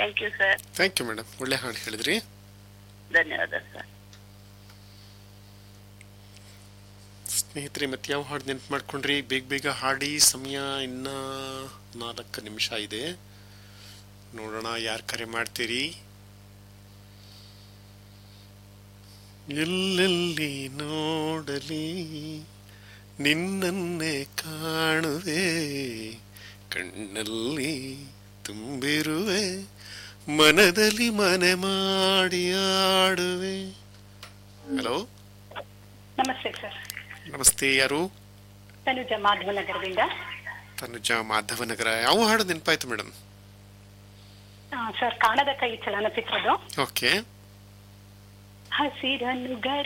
thank you sir thank you madam ಒಳ್ಳೆ ಹಾಡು ಹೇಳಿದ್ರಿ ಧನ್ಯವಾದ ಸರ್ ಸ್ನೇಹಿತರೆ ಮತ್ತೆ ಯಾವ ಹಾಡು ನೆನ್ಪು ಮಾಡ್ಕೊಂಡ್ರಿ ಬೇಗ ಬೇಗ ಹಾಡಿ ಸಮಯ ಇನ್ನ ನಾಲ್ಕು ನಿಮಿಷ ಇದೆ ನೋಡೋಣ ಯಾರು ಕರೆ ಮಾಡ್ತೀರಿ ಎಲ್ಲೆಲ್ಲಿ ನೋಡಲಿ ನಿನ್ನನ್ನೇ ಕಾಣುವೆ ಕಣ್ಣಲ್ಲಿ ತುಂಬಿರುವೆ ಮನದಲ್ಲಿ ಮನೆ ಮಾಡಿ ಆಡುವೆ ಹಲೋ ನಮಸ್ತೆ ಸರ್ ನಮಸ್ತೆ ಯಾರು ತನುಜ ಮಾಧವನಗರದಿಂದ ತನುಜ ಮಾಧವನಗರ ಯಾವ ಹಾಡು ನೆನಪಾಯ್ತು ಮೇಡಮ್ ಆ, ಸರ್ ಕಾಣದ ಕೈ ಚಲನಚಿತ್ರದ್ದು ಓಕೆ ಹಸಿರನ್ನು